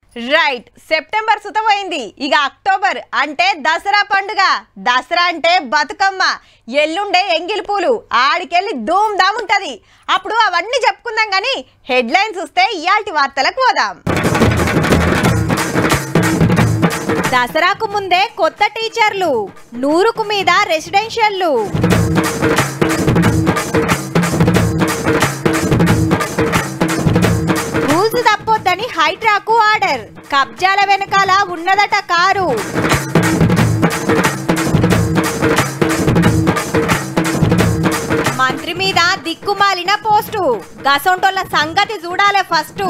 Right September సుతమైంది ఇక October అంటే దసరా పండుగ దసరా అంటే బతుకమ్మ ఎల్లుండే ఎంగిలి పూలు ఆడికెళ్ళి ధూమ్ ధామ్ ఉంటది అప్పుడు అవన్నీ చెప్పుకుందాం కానీ హెడ్లైన్స్ చూస్తే ఇయాల్టి వార్తలకు పోదాం దసరాకు ముందే కొత్త టీచర్లు నూరుకు మీద రెసిడెన్షియల్లు రూల్స్ తప్పొద్దని హైడ్రాకు ఆర్డర్ కబ్జాల వెనకాల ఉన్నదట కారు మంత్రి మీద దిక్కుమాలిన పోస్టు గసొంటోళ్ళ సంగతి చూడాలే ఫస్ట్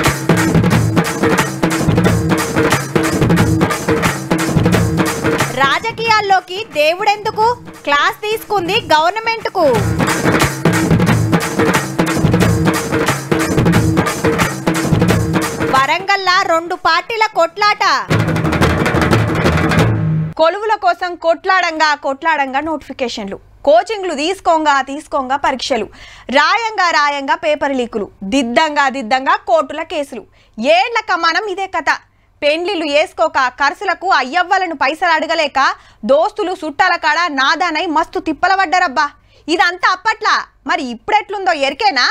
రాజకీయాల్లోకి దేవుడెందుకు క్లాస్ తీసుకుంది గవర్నమెంట్కు వరంగల్లా రెండు పార్టీల కొట్లాట కొలువుల కోసం కొట్లాడంగా కొట్లాడంగా నోటిఫికేషన్లు కోచింగ్లు తీసుకోంగా తీసుకోంగా పరీక్షలు రాయంగా రాయంగా పేపర్ లీకులు దిద్దంగా దిద్దంగా కోర్టుల కేసులు ఏళ్ల కమానం ఇదే కథ పెండ్లిళ్ళు వేసుకోక ఖర్చులకు అయ్యవ్వలను పైసలు అడగలేక దోస్తులు చుట్టాల కాడ నాదానై మస్తు తిప్పల పడ్డారబ్బా ఇదంతా అప్పట్లా మరి ఇప్పుడెట్లుందో ఎరికేనా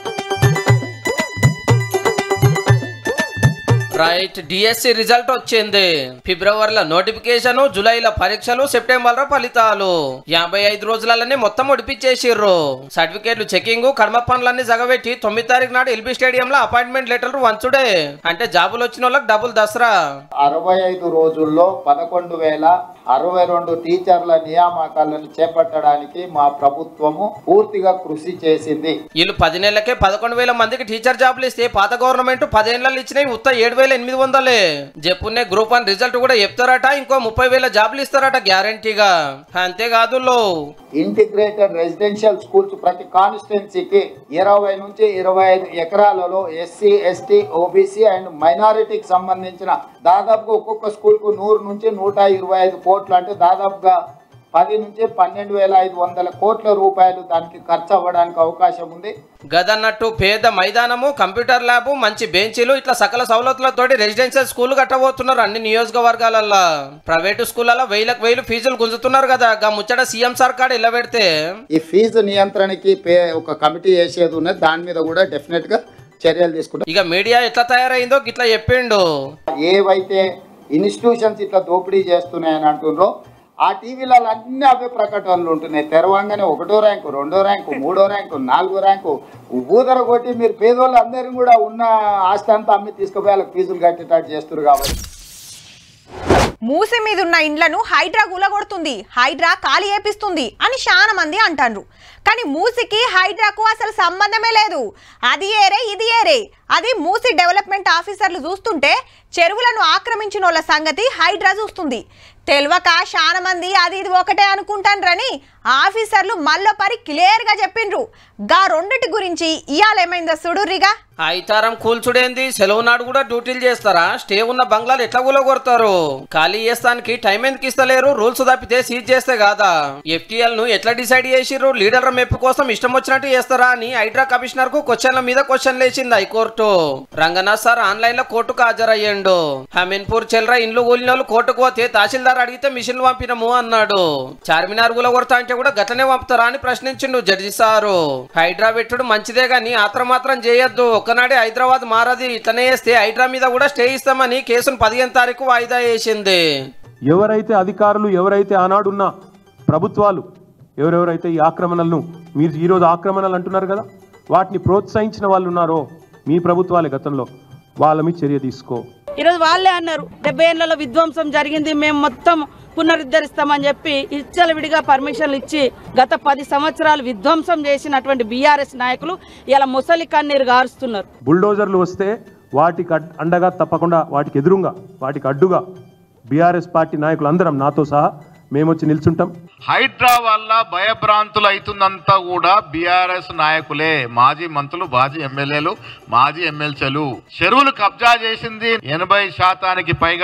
రైట్ డిఎస్సి రిజల్ట్ వచ్చింది ఫిబ్రవరిలో నోటిఫికేషన్ జూలైలో పరీక్షలు సెప్టెంబర్లో ఫలితాలు యాభై ఐదు రోజులలోనే మొత్తం ఒడిపించేసిర్రు సర్టిఫికేట్లు చెకింగ్ కర్మ పనులన్నీ జగబెట్టి తొమ్మిది తారీఖు నాడు ఎల్బీ స్టేడియంలో అపాయింట్మెంట్ లెటర్లు వంచుడే అంటే జాబులు వచ్చిన వాళ్ళకి డబుల్ దసరా అరవై ఐదు రోజుల్లో పదకొండు వేల అరవై రెండు టీచర్ల నియామకాలను చేపట్టడానికి మా ప్రభుత్వము పూర్తిగా కృషి చేసింది వీళ్ళు పది నెలలకే పదకొండు వేల మందికి టీచర్ జాబులు ఇస్తే పాత గవర్నమెంట్ పదేళ్ళలో ఇచ్చినాయి ఉత్త ఏడు వేల ఎనిమిది వందలే చెప్పున్నే గ్రూప్ వన్ రిజల్ట్ కూడా చెప్తారట ఇంకో ముప్పై వేల జాబులు ఇస్తారట గ్యారంటీగా అంతేకాదు లో ఇంటిగ్రేటెడ్ రెసిడెన్షియల్ స్కూల్స్ ప్రతి కాన్స్టిట్యున్సీకి ఇరవై నుంచి ఇరవై ఐదు ఎకరాలలో ఎస్సీ ఎస్టీ ఓబీసీ అండ్ మైనారిటీకి సంబంధించిన దాదాపుగా ఒక్కొక్క స్కూల్కు నూరు నుంచి నూట ఇరవై ఐదు కోట్లు అంటే దాదాపుగా పది నుంచి పన్నెండు వేల ఐదు వందల కోట్ల రూపాయలు దానికి ఖర్చు అవ్వడానికి అవకాశం ఉంది గదన్నట్టు పేద మైదానము కంప్యూటర్ ల్యాబ్ మంచి బెంచీలు ఇట్లా సకల సౌలతులతోటి రెసిడెన్షియల్ స్కూల్ కట్టబోతున్నారు అన్ని నియోజకవర్గాలల్లో ప్రైవేటు స్కూళ్ళలో వేలకు వేలు ఫీజులు గుంజుతున్నారు కదా గా ముచ్చట సీఎం సార్ కాడ ఇలా పెడితే ఈ ఫీజు నియంత్రణకి పే ఒక కమిటీ వేసేది ఉన్నది దాని మీద కూడా డెఫినెట్గా చర్యలు తీసుకుంటాం ఇక మీడియా ఎట్లా తయారైందో ఇట్లా చెప్పిండు ఏవైతే ఇన్స్టిట్యూషన్స్ ఇట్లా దోపిడీ చేస్తున్నాయని అంటుండ్రో ఆ టీవీలలో అన్ని అవే ప్రకటనలు ఉంటున్నాయి తెరవంగానే ఒకటో ర్యాంకు రెండో ర్యాంకు మూడో ర్యాంకు నాలుగో ర్యాంకు ఊదర కొట్టి మీరు పేదోళ్ళు అందరినీ కూడా ఉన్న ఆస్తి అంతా అమ్మి తీసుకుపోయి వాళ్ళకి ఫీజులు కట్టేటట్టు చేస్తారు కాబట్టి మూసి మీద ఉన్న ఇండ్లను హైడ్రా కూలగొడుతుంది హైడ్రా ఖాళీ చేపిస్తుంది అని చాలా మంది అంటారు కానీ మూసికి హైడ్రాకు అసలు సంబంధమే లేదు అది ఏరే ఇది ఏరే అది మూసి డెవలప్మెంట్ ఆఫీసర్లు చూస్తుంటే చెరువులను ఆక్రమించిన వాళ్ళ సంగతి హైడ్రా చూస్తుంది తెలియక చాలా మంది అది ఇది ఒకటే అనుకుంటాన్రని ఆఫీసర్లు మళ్ళీ పరి క్లియర్గా చెప్పిండ్రు గా రెండిటి గురించి ఇవాళ ఏమైందో చూడుర్రిగా ఐతారం కూల్చుడేంది సెలవు నాడు కూడా డ్యూటీలు చేస్తారా స్టే ఉన్న బంగ్లాలు ఎట్లా కూలగొడతారు ఖాళీ చేస్తానికి టైం ఎందుకు ఇస్తలేరు రూల్స్ తప్పితే సీజ్ చేస్తే కాదా ఎఫ్టీఎల్ ను ఎట్లా డిసైడ్ చేసిర్రు లీడర్ల మెప్పు కోసం ఇష్టం వచ్చినట్టు చేస్తారా అని హైడ్రా కమిషనర్ కు క్వశ్చన్ల మీద క్వశ్చన్ లేచింది హైకోర్టు రంగనాథ్ సార్ ఆన్లైన్ లో కోర్టుకు హాజరయ్యిండు హమీన్పూర్ చెల్రా ఇండ్లు కూలిన వాళ్ళు కోర్టుకు పోతే తహసీల్దార్ అడిగితే మిషన్లు పంపినము అన్నాడు చార్మినార్ గుల కొడతా అంటే కూడా గట్లనే పంపుతారా అని ప్రశ్నించిండు జడ్జి సారు హైడ్రా పెట్టుడు మంచిదే గాని ఆత్రం మాత్రం చేయొద్దు ఒక్కనాడే హైదరాబాద్ మారది ఇట్లనే చేస్తే హైడ్రా మీద కూడా స్టే ఇస్తామని కేసును పదిహేను తారీఖు వాయిదా వేసింది ఎవరైతే అధికారులు ఎవరైతే ఆనాడున్న ప్రభుత్వాలు ఎవరెవరైతే ఈ ఆక్రమణలను మీరు ఈరోజు ఆక్రమణలు అంటున్నారు కదా వాటిని ప్రోత్సహించిన వాళ్ళు ఉన్నారో మీ ప్రభుత్వాలే గతంలో వాళ్ళ మీద చర్య తీసుకో ఈరోజు వాళ్ళే అన్నారు డెబ్బై ఏళ్లలో విధ్వంసం జరిగింది మేము మొత్తం పునరుద్ధరిస్తామని చెప్పి విడిగా పర్మిషన్లు ఇచ్చి గత పది సంవత్సరాలు విధ్వంసం చేసినటువంటి బీఆర్ఎస్ నాయకులు ఇలా ముసలి కన్నీరు గారుస్తున్నారు బుల్డోజర్లు వస్తే వాటికి అడ్- అండగా తప్పకుండా వాటికి ఎదురుగా వాటికి అడ్డుగా బీఆర్ఎస్ పార్టీ నాయకులు అందరం నాతో సహా మేము వచ్చి నిల్చుంటాం హైడ్రా వల్ల భయభ్రాంతులు అవుతుందంతా కూడా బీఆర్ఎస్ నాయకులే మాజీ మంత్రులు మాజీ ఎమ్మెల్యేలు మాజీ ఎమ్మెల్సీలు చెరువులు కబ్జా చేసింది ఎనభై శాతానికి పైగా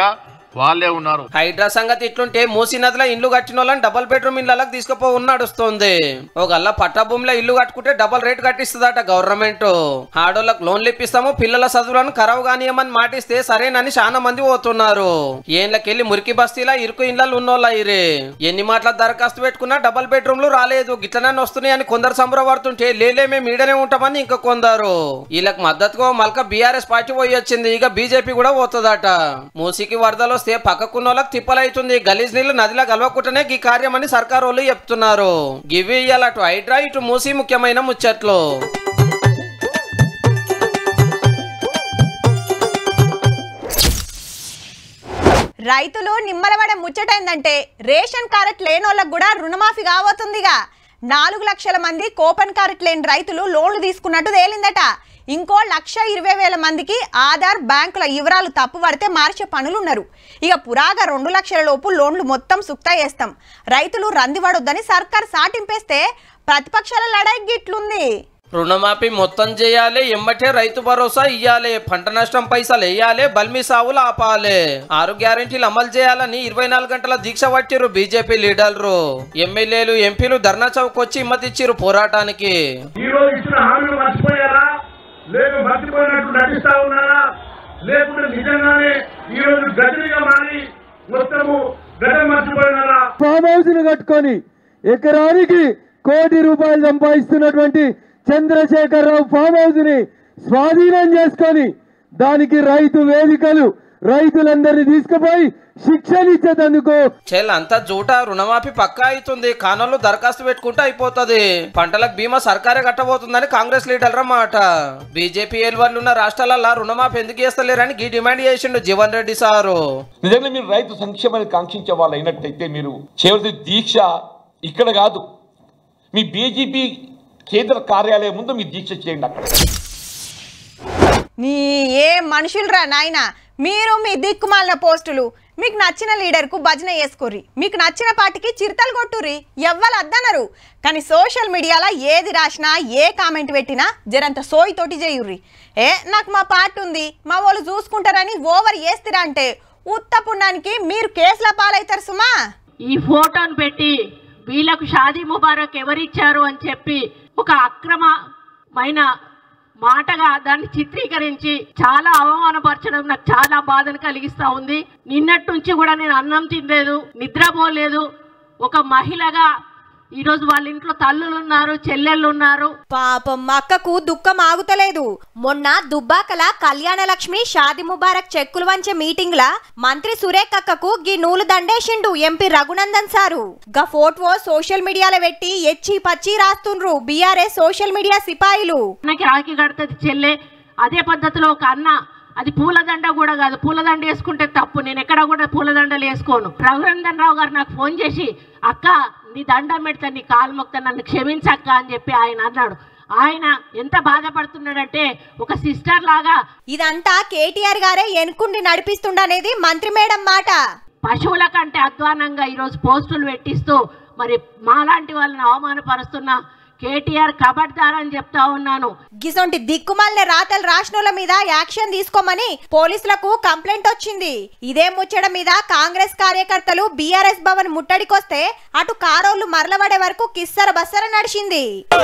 వాళ్ళే ఉన్నారు హైడ్రా సంగతి ఇట్లుంటే మూసీ నదిలో ఇల్లు కట్టిన వాళ్ళని డబుల్ బెడ్రూమ్ ఇళ్ళకి తీసుకుపో నడుస్తుంది ఒకళ్ళ పట్టా భూమిలో ఇల్లు కట్టుకుంటే డబుల్ రేట్ కట్టిస్తుందట గవర్నమెంట్ ఆడోళ్ళకి లోన్లు ఇప్పిస్తాము పిల్లల చదువులను ఖరాబ్ కానియమని మాటిస్తే సరేనని చాలా మంది పోతున్నారు ఏళ్ళకెళ్ళి మురికి బస్తీలా ఇరుకు ఇళ్ళలు ఉన్నోళ్ళ ఇరే ఎన్ని మాటల దరఖాస్తు పెట్టుకున్నా డబుల్ బెడ్రూమ్లు రాలేదు గిట్లనని వస్తున్నాయి అని కొందరు సంబరపడుతుంటే లేలే మేము ఈడనే ఉంటామని ఇంకా కొందరు వీళ్ళకి మద్దతుగా మల్క బీఆర్ఎస్ పార్టీ పోయి వచ్చింది ఇక బీజేపీ కూడా పోతుందట మూసికి వరదలు వస్తే పక్కకున్న వాళ్ళకి తిప్పలైతుంది గలీజ్ నీళ్లు నదిలో కలవకుండానే ఈ కార్యం అని సర్కారు వాళ్ళు చెప్తున్నారు గివి ఇయ్యాల అటు హైడ్రా ఇటు మూసి ముఖ్యమైన ముచ్చట్లు రైతులు నిమ్మలబడే ముచ్చటైందంటే రేషన్ కార్డ్ లేనోళ్ళకు కూడా రుణమాఫీ కాబోతుందిగా నాలుగు లక్షల మంది కూపన్ కార్డ్ లేని రైతులు లోన్లు తీసుకున్నట్టు తేలిందట ఇంకో లక్ష ఇరవై వేల మందికి ఆధార్ బ్యాంకుల వివరాలు తప్పు పడితే మార్చే పనులున్నారు ఇక పురాగా రెండు లక్షల లోపు లోన్లు మొత్తం సుక్తా చేస్తాం రైతులు రందిపడొద్దని సర్కార్ సాటింపేస్తే ప్రతిపక్షాల లడాయి గిట్లుంది రుణమాఫీ మొత్తం చేయాలి ఎమ్మటే రైతు భరోసా ఇయ్యాలి పంట నష్టం పైసలు వేయాలి బల్మి సావులు ఆపాలి ఆరు గ్యారెంటీలు అమలు చేయాలని ఇరవై నాలుగు గంటల దీక్ష పట్టిరు బీజేపీ లీడర్లు ఎమ్మెల్యేలు ఎంపీలు ధర్నా చౌక్ వచ్చి ఇమ్మతిచ్చిరు పోరాటానికి ఈ రోజు ఇచ్చిన హామీలు మర్చిపోయారా లేక మర్చిపోయినట్టు నటిస్తా ఉన్నారా లేకుంటే నిజంగానే ఈ రోజు గదిగా మారి మొత్తము గతం మర్చిపోయినారా ఫామ్ హౌస్ ను కట్టుకొని ఎకరానికి కోటి రూపాయలు సంపాదిస్తున్నటువంటి చంద్రశేఖరరావు ఫామ్ హౌస్ ని స్వాధీనం చేసుకొని దానికి రైతు వేదికలు రైతులందరినీ తీసుకుపోయి శిక్షణ ఇచ్చేందుకు చెల్ అంతా జూట రుణమాఫీ పక్కా అవుతుంది కానోళ్ళు దరఖాస్తు పెట్టుకుంటే అయిపోతుంది పంటలకు బీమా సర్కారే కట్టబోతుందని కాంగ్రెస్ లీడర్ల మాట బీజేపీ ఏలువాళ్ళు ఉన్న రాష్ట్రాలలో రుణమాఫీ ఎందుకు చేస్తలేరని గీ డిమాండ్ చేసిండు జీవన్ రెడ్డి సారు నిజంగా మీరు రైతు సంక్షేమాన్ని కాంక్షించే వాళ్ళు అయినట్టయితే మీరు చేయవలసిన దీక్ష ఇక్కడ కాదు మీ బీజేపీ కేంద్ర కార్యాలయం ముందు మీరు దీక్ష చేయండి అక్కడ నీ ఏ మనుషులరా నాయన మీరు మీ దిక్కుమాలిన పోస్టులు మీకు నచ్చిన లీడర్కు భజన చేసుకోర్రి మీకు నచ్చిన పార్టీకి చిరుతలు కొట్టుర్రి ఎవ్వరు అద్దనరు కానీ సోషల్ మీడియాలో ఏది రాసినా ఏ కామెంట్ పెట్టినా జరంత సోయితోటి చేయుర్రి ఏ నాకు మా పార్టీ ఉంది మా వాళ్ళు చూసుకుంటారని ఓవర్ చేస్తురా అంటే ఉత్తపుణ్యానికి మీరు కేసుల పాలవుతారు సుమా ఈ ఫోటోను పెట్టి వీళ్ళకు షాదీ ముబారక్ ఎవరిచ్చారు అని చెప్పి ఒక అక్రమమైన మాటగా దాన్ని చిత్రీకరించి చాలా అవమానపరచడం నాకు చాలా బాధను కలిగిస్తా ఉంది నిన్నటి నుంచి కూడా నేను అన్నం తినలేదు నిద్రపోలేదు ఒక మహిళగా ఈరోజు వాళ్ళ ఇంట్లో తల్లులు ఉన్నారు చెల్లెళ్ళు ఉన్నారు పాపం మా అక్కకు దుఃఖం ఆగుతలేదు మొన్న దుబ్బాకల కళ్యాణ లక్ష్మి షాది ముబారక్ చెక్కులు వంచే మీటింగ్ లా మంత్రి సురేఖ్ అక్కకు గీ నూలు దండేసిండు ఎంపీ రఘునందన్ సారు గా ఫోటో సోషల్ మీడియాలో పెట్టి ఎచ్చి పచ్చి రాస్తుండ్రు బీఆర్ఎస్ సోషల్ మీడియా సిపాయిలు అన్నకి రాఖీ కడుతుంది చెల్లె అదే పద్ధతిలో ఒక అన్న అది పూలదండ కూడా కాదు పూలదండ వేసుకుంటే తప్పు నేను ఎక్కడ కూడా పూలదండలు వేసుకోను రఘునందన్ రావు గారు నాకు ఫోన్ చేసి అక్క నీ దండం పెడతా నీ కాలు మొక్తా నన్ను క్షమించక్క అని చెప్పి ఆయన అన్నాడు ఆయన ఎంత బాధపడుతున్నాడంటే ఒక సిస్టర్ లాగా ఇదంతా కేటీఆర్ గారే ఎనుకుండి నడిపిస్తుండనేది మంత్రి మేడం మాట పశువుల కంటే అధ్వానంగా ఈరోజు పోస్టులు పెట్టిస్తూ మరి మాలాంటి వాళ్ళని అవమానపరుస్తున్న కేటీఆర్ కబడ్దార్ అని చెప్తా ఉన్నాను గిసొంటి దిక్కుమాలిన రాతలు రాష్ట్రాల మీద యాక్షన్ తీసుకోమని పోలీసులకు కంప్లైంట్ వచ్చింది ఇదే ముచ్చట మీద కాంగ్రెస్ కార్యకర్తలు బీఆర్ఎస్ భవన్ ముట్టడికొస్తే అటు కారోళ్లు మరలబడే వరకు కిස්සర బස්සర నడిచింది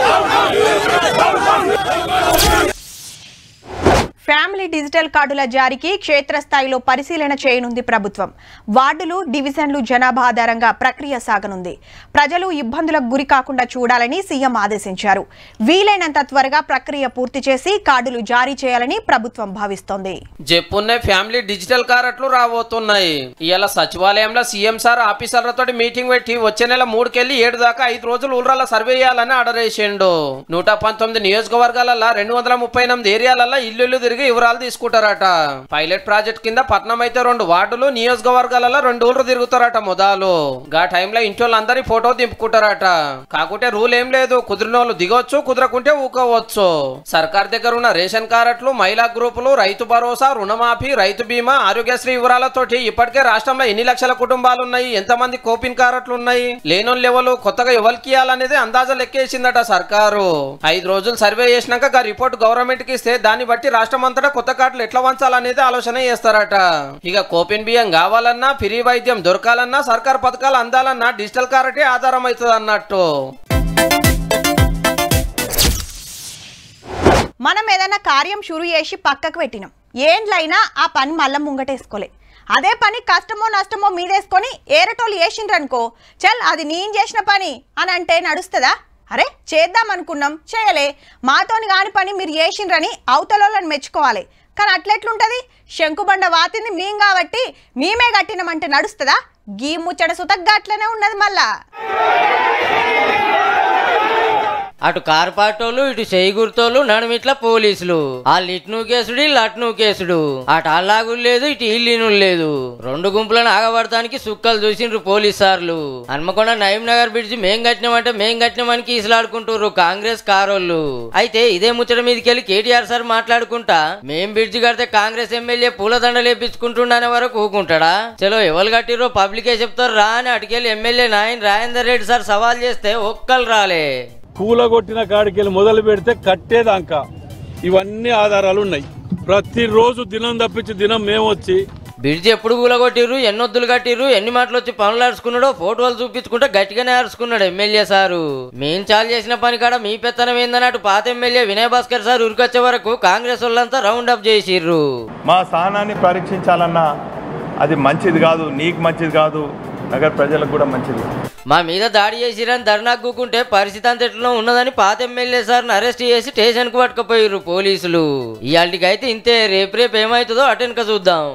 ఫ్యామిలీ డిజిటల్ కార్డుల జారీకి క్షేత్రస్థాయిలో పరిశీలన చేయనుంది ప్రభుత్వం వార్డులు డివిజన్లు జనాభా ఆధారంగా ప్రక్రియ సాగనుంది ప్రజలు ఇబ్బందులకు గురి కాకుండా చూడాలని సీఎం ఆదేశించారు వీలైనంత త్వరగా ప్రక్రియ పూర్తి చేసి కార్డులు జారీ చేయాలని ప్రభుత్వం భావిస్తోంది జప్పున్నే ఫ్యామిలీ డిజిటల్ కారట్లు రాబోతున్నాయి ఇవాళ సచివాలయంలో సీఎం సార్ ఆఫీసర్లతో మీటింగ్ పెట్టి వచ్చే నెల మూడుకెళ్లి ఏడు దాకా ఐదు రోజులు ఊర్ల సర్వే చేయాలని ఆర్డర్ వేసిండు నూట పంతొమ్మిది నియోజకవర్గాలలో రెండు వందల ముప్పై ఎనిమిది ఏరియాలలో ఇల్లు తిరిగి వివరాలు తీసుకుంటారట పైలట్ ప్రాజెక్ట్ కింద పట్నం అయితే రెండు వార్డులు నియోజకవర్గాలలో రెండు ఊర్లు తిరుగుతారట మొదలు గా టైంలో ఇంటోళ్ళందరి ఫోటో దింపుకుంటారట కాకుంటే రూల్ ఏం లేదు కుదిరిన వాళ్ళు దిగొచ్చు కుదరకుంటే ఊకోవచ్చు సర్కార్ దగ్గర ఉన్న రేషన్ కార్డులు మహిళా గ్రూపులు రైతు భరోసా రుణమాఫీ రైతు బీమా ఆరోగ్యశ్రీ వివరాలతోటి ఇప్పటికే రాష్ట్రంలో ఎన్ని లక్షల కుటుంబాలు ఉన్నాయి ఎంతమంది కోపిన్ కార్డులు ఉన్నాయి లేనోళ్ళు లెవెలు కొత్తగా ఎవరికి ఇవ్వాలనేది అందాజా లెక్కేసిందట సర్కారు ఐదు రోజులు సర్వే చేసినాక గా రిపోర్ట్ గవర్నమెంట్ కి ఇస్తే దాన్ని బట్టి రాష్ట్ర అంతటా కొత్త కార్డులు ఎట్లా వంచాలనేది ఆలోచన చేస్తారట ఇక కోపిన్ బియ్యం కావాలన్నా ఫ్రీ వైద్యం దొరకాలన్నా సర్కార్ పథకాలు అందాలన్నా డిజిటల్ కార్డే ఆధారం అవుతుంది అన్నట్టు మనం ఏదైనా కార్యం షురు చేసి పక్కకు పెట్టినాం ఏండ్లైనా ఆ పని మళ్ళీ ముంగటేసుకోలే అదే పని కష్టమో నష్టమో మీదేసుకొని ఏరటోళ్ళు వేసిండ్రనుకో చల్ అది నేను చేసిన పని అని అంటే నడుస్తుందా అరే చేద్దాం అనుకున్నాం చేయలే మాతోని కాని పని మీరు చేసిండ్రని అవతలోళ్ళని మెచ్చుకోవాలి కానీ అట్లెట్లుంటది శంకుబండ వాతింది మేం కాబట్టి మేమే కట్టినామంటే నడుస్తుందా గీ ముచ్చట సుతగ్గా అట్లనే ఉన్నది మళ్ళా అటు కార్పాటోళ్ళు ఇటు చేయి గుర్తోళ్ళు నడుమిట్ల పోలీసులు వాళ్ళు ఇటు నూకేసుడు వీళ్ళు అటు నూకేసుడు అటు అల్లాగు లేదు ఇటు ఇల్లిను లేదు రెండు గుంపులను ఆగబడటానికి సుక్కలు చూసిండ్రు పోలీస్ సార్లు హన్మకొండ నయీం నగర్ బ్రిడ్జి మేం కట్టినామంటే మేం కట్టినామని కీసులాడుకుంటారు కాంగ్రెస్ కారోళ్ళు అయితే ఇదే ముచ్చట మీదకెళ్ళి కేటీఆర్ సార్ మాట్లాడుకుంటా మేం బ్రిడ్జి కడితే కాంగ్రెస్ ఎమ్మెల్యే పూలదండ లేపించుకుంటుండనే వరకు ఊకుంటాడా చలో ఎవరు కట్టిరో పబ్లికే చెప్తారు రా అని అటుకెళ్ళి ఎమ్మెల్యే నాయన్ రాజేందర్ రెడ్డి సార్ సవాల్ చేస్తే ఒక్కలు రాలే కూలగొట్టిన కాడికి మొదలు పెడితే కట్టేదాకా ఇవన్నీ ఆధారాలు ఉన్నాయి ప్రతిరోజు దినం తప్పించి దినం మేము వచ్చి బ్రిడ్జ్ ఎప్పుడు కూలగొట్టిర్రు ఎన్నొద్దులు కట్టిర్రు ఎన్ని మాటలు వచ్చి పనులు అరుచుకున్నాడో ఫోటోలు చూపించుకుంటే గట్టిగానే అరుచుకున్నాడు ఎమ్మెల్యే సారు మేం చాలు చేసిన పని కాడ మీ పెత్తనం ఏందన్నట్టు పాత ఎమ్మెల్యే వినయ్ భాస్కర్ సార్ ఉరికొచ్చే వరకు కాంగ్రెస్ వాళ్ళంతా రౌండ్ అప్ చేసిర్రు మా స్థానాన్ని పరీక్షించాలన్నా అది మంచిది కాదు నీకు మంచిది కాదు నగర ప్రజలకు కూడా మంచిది మా మీద దాడి చేసిరని ధర్నాకు కూకుంటే పరిస్థితి అంత ఎట్లా ఉన్నదని పాత ఎమ్మెల్యే సార్ని అరెస్ట్ చేసి స్టేషన్ కు పట్టుకుపోయారు పోలీసులు ఇవాళకి అయితే ఇంతే రేపు రేపు ఏమవుతుందో అటెన్క చూద్దాం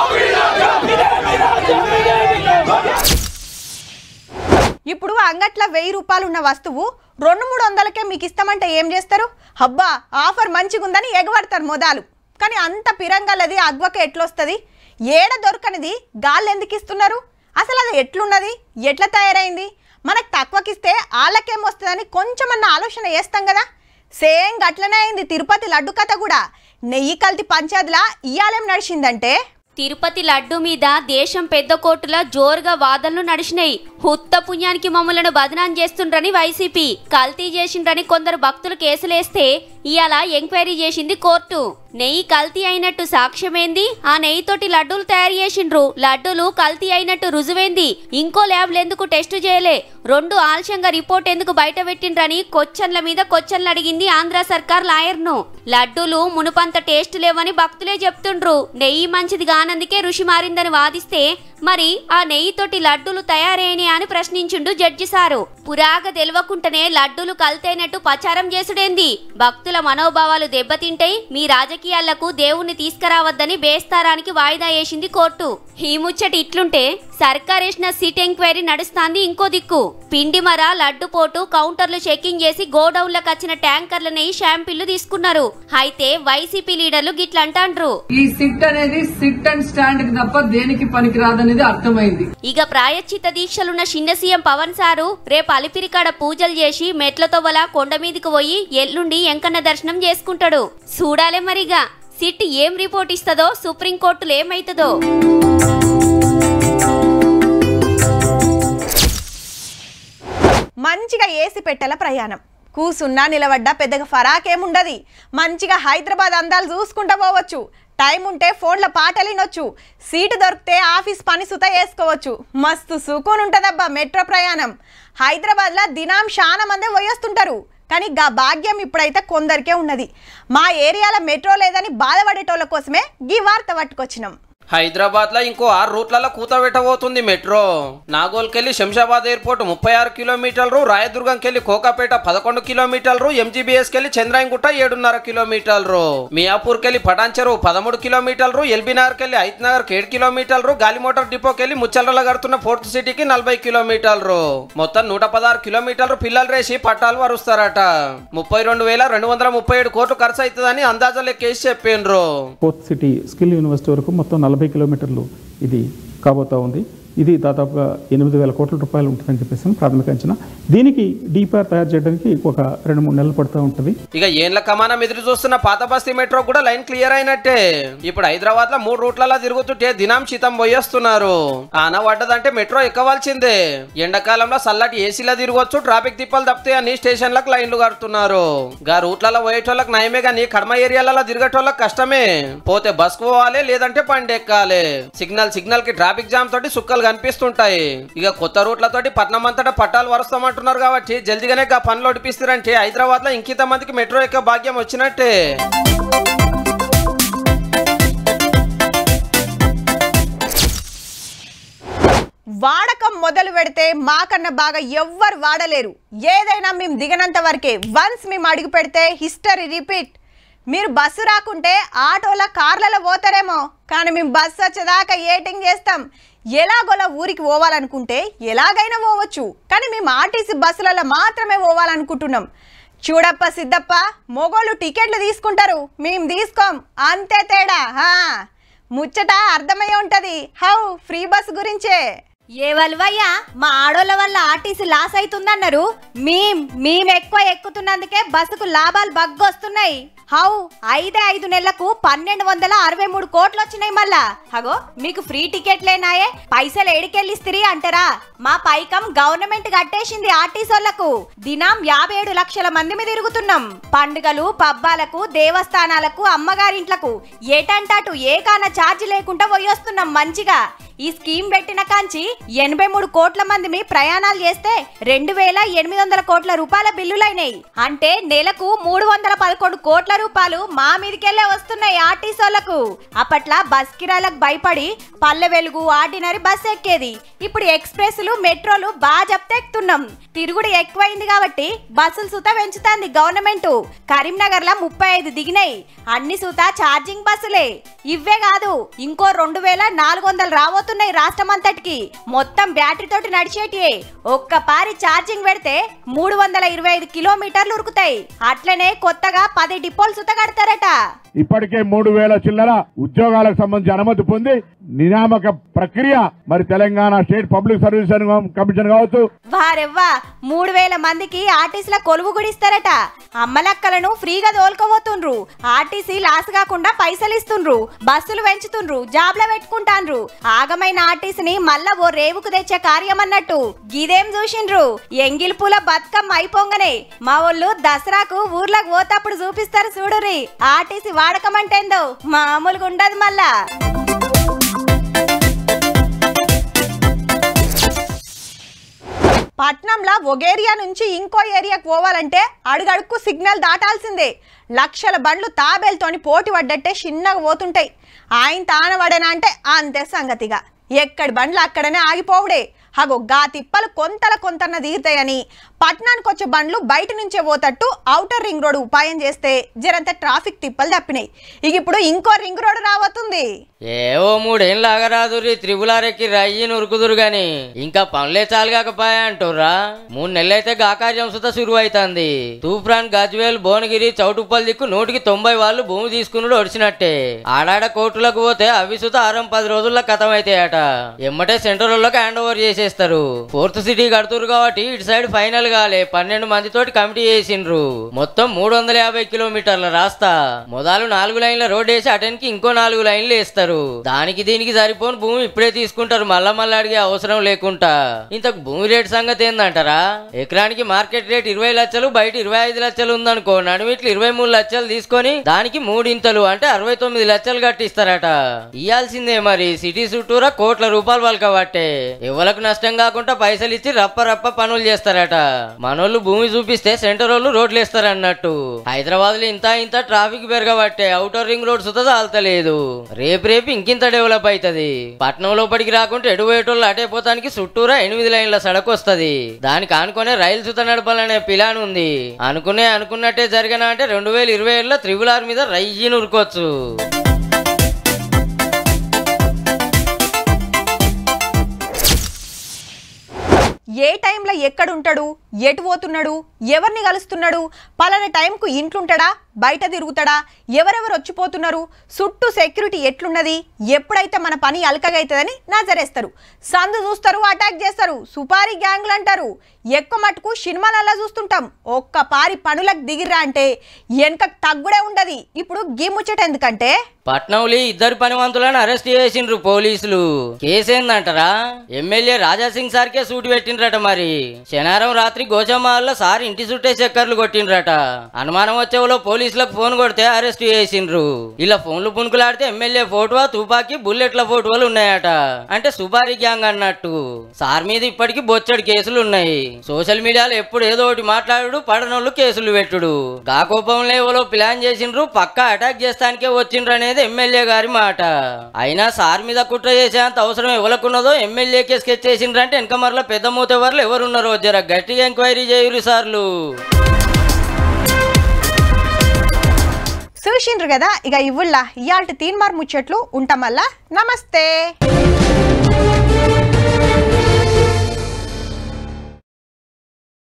ఇప్పుడు అంగట్ల వెయ్యి రూపాయలు ఉన్న వస్తువు రెండు మూడు వందలకే మీకు ఇస్తామంటే ఏం చేస్తారు హబ్బా ఆఫర్ మంచిగుందని ఎగబడతారు మొదలు కానీ అంత పిరంగలది అగ్వక ఎట్లొస్తుంది ఏడ దొరకనిది గాళ్ళు ఎందుకు ఇస్తున్నారు అసలు అది ఎట్లున్నది ఎట్లా తయారైంది మనకు తక్కువకిస్తే వాళ్ళకేం వస్తుందని కొంచెమన్న ఆలోచన చేస్తాం కదా సేమ్ గట్లనే అయింది తిరుపతి లడ్డు కథ కూడా నెయ్యి కల్తీ పంచాయతీలా ఇయ్యాలేం నడిచిందంటే తిరుపతి లడ్డు మీద దేశం పెద్ద కోర్టుల జోరుగా వాదనలు నడిచినాయి హుత్త పుణ్యానికి మమ్మలను బదనాం చేస్తుండ్రని వైసీపీ కల్తీ చేసిండ్రని కొందరు భక్తులు కేసులేస్తే ఇవాళ ఎంక్వైరీ చేసింది కోర్టు నెయ్యి కల్తీ అయినట్టు సాక్ష్యమేంది ఆ నెయ్యితోటి లడ్డూలు తయారు చేసిండ్రు లడ్డూలు కల్తీ అయినట్టు రుజువైంది ఇంకో ల్యాబ్లు ఎందుకు టెస్టు చేయలే రెండు ఆలస్యంగా రిపోర్ట్ ఎందుకు బయట పెట్టిండ్రని కొచ్చన్ల మీద కొచ్చన్లు అడిగింది ఆంధ్ర సర్కార్ లాయర్ను లడ్డూలు మునుపంత టేస్ట్ లేవని భక్తులే చెప్తుండ్రు నెయ్యి మంచిది కానందుకే రుచి మారిందని వాదిస్తే మరి ఆ నెయ్యితోటి లడ్డూలు తయారైన అని ప్రశ్నించుండు జడ్జి సారు పురాగ తెలవకుంటనే లడ్డూలు కల్తైనట్టు ప్రచారం చేసుడేంది భక్తుల మనోభావాలు దెబ్బతింటాయి మీ రాజకీయాలకు దేవుణ్ణి తీసుకురావద్దని బేస్తారానికి వాయిదా వేసింది కోర్టు ఈ ముచ్చటి ఇట్లుంటే సర్కారేసిన సిట్ ఎంక్వైరీ నడుస్తాంది ఇంకో దిక్కు పిండిమర లడ్డుపోటు కౌంటర్లు చెకింగ్ చేసి గోడౌన్లకు వచ్చిన ట్యాంకర్ల నెయ్యి షాంపిల్లు తీసుకున్నారు అయితే వైసీపీ లీడర్లు గిట్లంటాండ్రు ఈ సిట్ అనేది సిట్ అండ్ స్టాండ్ కి తప్ప దేనికి పనికిరాదనేది అర్థమైంది ఇక ప్రాయశ్చిత దీక్షలున్న చిన్న సీఎం పవన్ సారు రేపు అలిపిరికాడ పూజలు చేసి మెట్లతో వల కొండ మీదకి పోయి ఎల్లుండి ఎంకన్న దర్శనం చేసుకుంటాడు చూడాలే మరిగా సిట్ ఏం రిపోర్ట్ ఇస్తుందో సుప్రీంకోర్టులో ఏమైతుందో మంచిగా ఏసి పెట్టెల ప్రయాణం కూసున్నా నిలబడ్డా పెద్దగా ఫరాకేముండది మంచిగా హైదరాబాద్ అందాలు చూసుకుంటా పోవచ్చు టైం ఉంటే ఫోన్లో పాటలు వినొచ్చు సీటు దొరికితే ఆఫీస్ పని సుత వేసుకోవచ్చు మస్తు సుకూన్ ఉంటుందబ్బా మెట్రో ప్రయాణం హైదరాబాద్లో దినాం చాలా మంది పోయేస్తుంటారు కానీ గా భాగ్యం ఇప్పుడైతే కొందరికే ఉన్నది మా ఏరియాలో మెట్రో లేదని బాధపడేటోళ్ళ కోసమే గీ వార్త పట్టుకొచ్చినాం హైదరాబాద్ లో ఇంకో ఆరు రూట్లలో కూత పెట్టబోతుంది మెట్రో నాగోల్కెళ్ళి శంషాబాద్ ఎయిర్పోర్ట్ ముప్పై ఆరు కిలోమీటర్లు రాయదుర్గంకెళ్ళి కోకాపేట పదకొండు కిలోమీటర్లు ఎంజీబీఎస్ కెళ్ళి చంద్రాయన్గుట్ట ఏడున్నర కిలోమీటర్లు మియాపూర్కెళ్ళి పటాన్చెరు పదమూడు కిలోమీటర్లు ఎల్బీనగర్ కెళ్ళి ఐత్నగర్ ఏడు కిలోమీటర్లు గాలిమోటార్ డిపోకెళ్ళి ముచ్చల్రలో కడుతున్న ఫోర్త్ సిటీకి నలభై కిలోమీటర్లు మొత్తం నూట పదహారు కిలోమీటర్లు పిల్లలు రేసి పట్టాలు వరుస్తారట ముప్పై రెండు వేల రెండు వందల ముప్పై ఏడు కోట్లు ఖర్చు అవుతుందని అందాజా లెక్కేసి చెప్పిండ్రు ఫోర్త్ సిటీ స్కిల్ యూనివర్సిటీ వరకు మొత్తం నలభై కిలోమీటర్లు ఇది కాబోతా ఉంది ఇది దాదాపుగా ఎనిమిది వేల కోట్ల రూపాయలు ఉంటుందని చెప్పేసి ప్రాథమిక అంచనా దీనికి డీపీఆర్ తయారు చేయడానికి ఒక రెండు మూడు నెలలు పడుతూ ఉంటుంది ఇక ఏండ్ల కమానం ఎదురు చూస్తున్న పాత బస్తీ మెట్రో కూడా లైన్ క్లియర్ అయినట్టే ఇప్పుడు హైదరాబాద్ లో మూడు రూట్లలో తిరుగుతుంటే దినాం శీతం పోయేస్తున్నారు ఆన పడ్డదంటే మెట్రో ఎక్కవలసిందే ఎండాకాలంలో సల్లటి ఏసీలో తిరగొచ్చు ట్రాఫిక్ తిప్పలు తప్పితే అని స్టేషన్లకు లైన్లు కడుతున్నారు గా రూట్లలో పోయేటోళ్ళకి నయమే గానీ కడమ ఏరియాలలో తిరగటోళ్ళకి కష్టమే పోతే బస్ పోవాలి లేదంటే పండి ఎక్కాలి సిగ్నల్ సిగ్నల్ కి ట్రాఫిక్ జామ్ తోటి సుక్కలు కనిపిస్తుంటాయి ఇక కొత్త రూట్లతోటి పట్నం అంతటా పట్టాలు వరుస్తామంటున్నారు కాబట్టి జల్దిగానే గా పనులు ఒడిపిస్తారంటే హైదరాబాద్ లో ఇంకింత మందికి మెట్రో ఎక్క భాగ్యం వచ్చినట్టే వాడకం మొదలు పెడితే మాకన్నా బాగా ఎవ్వరు వాడలేరు ఏదైనా మేము దిగనంత వరకే వన్స్ మేము అడుగు పెడితే హిస్టరీ రిపీట్ మీరు బస్సు రాకుంటే ఆటోల కార్లలో పోతారేమో కానీ మేము బస్సు వచ్చేదాకా ఏటింగ్ చేస్తాం ఎలాగోలా ఊరికి పోవాలనుకుంటే ఎలాగైనా పోవచ్చు కానీ మేము ఆర్టీసీ బస్సులలో మాత్రమే పోవాలనుకుంటున్నాం చూడప్ప సిద్ధప్ప మొగోళ్ళు టికెట్లు తీసుకుంటారు మేము తీసుకోం అంతే తేడా హా. ముచ్చట అర్థమై ఉంటది హౌ ఫ్రీ బస్ గురించే ఏ వల్వయ్యా మా ఆడోళ్ళ వల్ల ఆర్టీసీ లాస్ అవుతుందన్నారు మేం మేం ఎక్కువ ఎక్కుతున్నందుకే బస్సుకు లాభాలు బగ్గొస్తున్నాయి హౌ ఐదే ఐదు నెలలకు పన్నెండు వందల అరవై మూడు కోట్లు వచ్చినాయి మళ్ళా హగో మీకు ఫ్రీ టికెట్లేనాయే పైసలు ఏడికెళ్ళిస్తిరి అంటారా మా పైకం గవర్నమెంట్ కట్టేసింది ఆర్టీసోళ్లకు దినం యాభై ఏడు లక్షల మంది మీద తిరుగుతున్నాం పండుగలు పబ్బాలకు దేవస్థానాలకు అమ్మగారింట్లకు ఏటంటాటు ఏ కాన ఛార్జ్ లేకుండా పోయొస్తున్నాం మంచిగా ఈ స్కీమ్ పెట్టిన కాంచి ఎనభై మూడు కోట్ల మంది మీ ప్రయాణాలు చేస్తే రెండు వేల ఎనిమిది వందల కోట్ల రూపాయల బిల్లులైనాయి అంటే నెలకు మూడు వందల పదకొండు కోట్ల రూపాయలు మా మీదకెళ్ళే వస్తున్నాయి ఆర్టీసోళ్లకు అప్పట్లా బస్ కిరాయిలకు భయపడి పల్లె వెలుగు ఆర్డినరీ బస్ ఎక్కేది ఇప్పుడు ఎక్స్ప్రెస్లు మెట్రోలు బాగా చెప్తే ఎక్కుతున్నాం తిరుగుడు ఎక్కువైంది కాబట్టి బస్సులు సుత పెంచుతాంది గవర్నమెంట్ కరీంనగర్ లో ముప్పై ఐదు దిగినాయి అన్ని సుత ఛార్జింగ్ బస్సులే ఇవే కాదు ఇంకో రెండు వేల నాలుగు వందలు రాబోతున్నాయి రాష్ట్రం అంతటికి మొత్తం బ్యాటరీ తోటి నడిచేటియే ఒక్క పారి ఛార్జింగ్ పెడితే మూడు వందల ఇరవై ఐదు కిలోమీటర్లు ఉరుకుతాయి అట్లనే కొత్తగా పది డిపోలు సుత కడతారట ఇప్పటికే మూడు వేల చిల్లర ఉద్యోగాలకు సంబంధించి అనుమతి పొంది నియామక ప్రక్రియ మరి Telangana state public service commission కావచ్చు వారెవ్వా మూడు వేల మందికి ఆర్టీసీల కొలువు గుడిస్తారట అమ్మలక్కలను ఫ్రీగా తోలుకోబోతుండ్రు ఆర్టీసీ లాస్ కాకుండా పైసలు ఇస్తుండ్రు బస్సులు పెంచుతుండ్రు జాబ్ల పెట్టుకుంటాండ్రు ఆగమైన ఆర్టీసీని మళ్ళా ఓ రేవుకు తెచ్చే కార్యం అన్నట్టు గిదేం చూసిండ్రు ఎంగిల్ పూల బతుకమ్మ అయిపోంగనే మా వాళ్ళు దసరాకు ఊర్లకు పోతప్పుడు చూపిస్తారు చూడురి ఆర్టీసీ వాడకం అంటేందో మామూలుగా ఉండదు మళ్ళా పట్నంలో ఒక ఏరియా నుంచి ఇంకో ఏరియాకు పోవాలంటే అడుగడుక్కు సిగ్నల్ దాటాల్సిందే లక్షల బండ్లు తాబేలతోని పోటీ పడ్డట్టే చిన్నగా పోతుంటాయి ఆయన తానబడేనా అంటే అంతే సంగతిగా ఎక్కడి బండ్లు అక్కడనే ఆగిపోవుడే హగో గా తిప్పలు కొంతల కొంతన్న తీరుతాయని పట్నానికి వచ్చే బండ్లు బయట నుంచే పోతట్టు ఔటర్ రింగ్ రోడ్ ఉపాయం చేస్తే జరంత ట్రాఫిక్ తిప్పలు తప్పినాయి ఇక ఇప్పుడు ఇంకో రింగ్ రోడ్ రాబోతుంది ఏవో మూడేళ్ళు ఆగరాదురి త్రిబులారెక్కి రయ్యి ఉరుకుదురు గాని ఇంకా పనులే చాలు కాకపాయా అంటుర్రా మూడు నెలలైతే గాకార్యం సుత సురువు అవుతుంది తూప్రాన్ గజ్వేల్ భువనగిరి చౌటుప్పల్ దిక్కు నూటికి తొంభై వాళ్ళు భూమి తీసుకున్నాడు ఒడిచినట్టే ఆడాడ కోర్టులకు పోతే అవి సుత ఆరం పది రోజుల్లో కథం అవుతాయట ఎమ్మటే సెంట్రల్లోకి హ్యాండ్ ఓవర్ చేసేస్తారు ఫోర్త్ సిటీ కడుతురు కాబట్టి ఇటు సైడ్ ఫైనల్ కాలే పన్నెండు మందితోటి కమిటీ చేసిండ్రు మొత్తం మూడు వందల యాభై కిలోమీటర్ల రాస్తా మొదలు నాలుగు లైన్ల రోడ్ వేసి అటెన్కి ఇంకో నాలుగు లైన్లు వేస్తారు దానికి దీనికి సరిపోని భూమి ఇప్పుడే తీసుకుంటారు మళ్ళా మళ్ళా అడిగే అవసరం లేకుండా ఇంతకు భూమి రేటు సంగతి ఏందంటారా ఎకరానికి మార్కెట్ రేట్ ఇరవై లక్షలు బయట ఇరవై ఐదు లక్షలు ఉందనుకో నడుమిట్లు ఇరవై మూడు లక్షలు తీసుకొని దానికి మూడింతలు అంటే అరవై తొమ్మిది లక్షలు కట్టిస్తారట ఇయ్యాల్సిందే మరి సిటీ చుట్టూరా కోట్ల రూపాయలు వాళ్ళు కాబట్టే ఎవరికి నష్టం కాకుండా పైసలు ఇచ్చి రప్ప రప్ప పనులు చేస్తారట మనోళ్ళు భూమి చూపిస్తే సెంటర్ వాళ్ళు రోడ్లు వేస్తారు అన్నట్టు హైదరాబాద్ లో ఇంత ఇంత ట్రాఫిక్ పెరగబట్టే అవుటర్ రింగ్ రోడ్ సుత చాలతలేదు రేపు రేపు ఇంకింత డెవలప్ అవుతుంది పట్నం లోపలికి రాకుంటే ఎటు పోయేటోళ్ళు అటే పోతానికి చుట్టూరా ఎనిమిది లైన్ల సడక్ వస్తది దానికి ఆనుకునే రైలు సుత నడపాలనే ప్లాన్ ఉంది అనుకునే అనుకున్నట్టే జరిగిన అంటే రెండు వేల ఇరవై ఏళ్ళలో త్రిబుల్ ఆర్ మీద రైజీని ఉరుకోవచ్చు ఏ టైంలో ఎక్కడుంటాడు ఎటు పోతున్నాడు ఎవరిని కలుస్తున్నాడు పలానా టైంకు ఇంట్లుంటాడా బయట తిరుగుతాడా ఎవరెవరు వచ్చిపోతున్నారు చుట్టూ సెక్యూరిటీ ఎట్లున్నది ఎప్పుడైతే మన పని అలకగైతుందని నజరేస్తారు సందు చూస్తారు అటాక్ చేస్తారు సుపారీ గ్యాంగ్లు అంటారు ఎక్కువ మటుకు సినిమాలలో చూస్తుంటాం ఒక్క పారి పనులకు దిగిర్రా అంటే వెనక తగ్గుడే ఉండదు ఇప్పుడు గీ ముచ్చట ఎందుకంటే పట్నంలో ఇద్దరు పనివంతులను అరెస్ట్ చేసిండ్రు పోలీసులు కేసు ఏందంటారా ఎమ్మెల్యే రాజాసింగ్ సార్కే సూటి పెట్టిండ్రట మరి శనివారం రాత్రి గోచమ్మాల్లో సార్ ఇంటి చుట్టే చక్కర్లు కొట్టిండ్రట అనుమానం వచ్చేవలో పోలీసులకు ఫోన్ కొడితే అరెస్ట్ చేసిండ్రు ఇలా ఫోన్లు పుణుకులాడితే ఎమ్మెల్యే ఫోటో తుపాకీ బుల్లెట్ల ఫోటోలు ఉన్నాయట అంటే సుపారీ గ్యాంగ్ అన్నట్టు సార్ మీద ఇప్పటికీ బొచ్చడి కేసులు ఉన్నాయి సోషల్ మీడియాలో ఎప్పుడు ఏదో ఒకటి మాట్లాడు పడనోళ్ళు కేసులు పెట్టుడు గా కోపంలో ఎవరో ప్లాన్ చేసిండ్రు పక్కా అటాక్ చేస్తానికే వచ్చిండ్రు అనేది ఎమ్మెల్యే గారి మాట అయినా సార్ మీద కుట్ర చేసేంత అవసరం ఎవరికున్నదో ఎమ్మెల్యేకే స్కెచ్ చేసిండ్రు అంటే వెనక మరల పెద్ద మూతెవర్లు ఎవరున్నారో జర గట్టిగా ఎంక్వైరీ చేయురు సార్లు చూసిండ్రు కదా ఇక ఇవ్వుల్లా ఇయాల్టి తీన్మార్ ముచ్చట్లు ఉంటామల్లా నమస్తే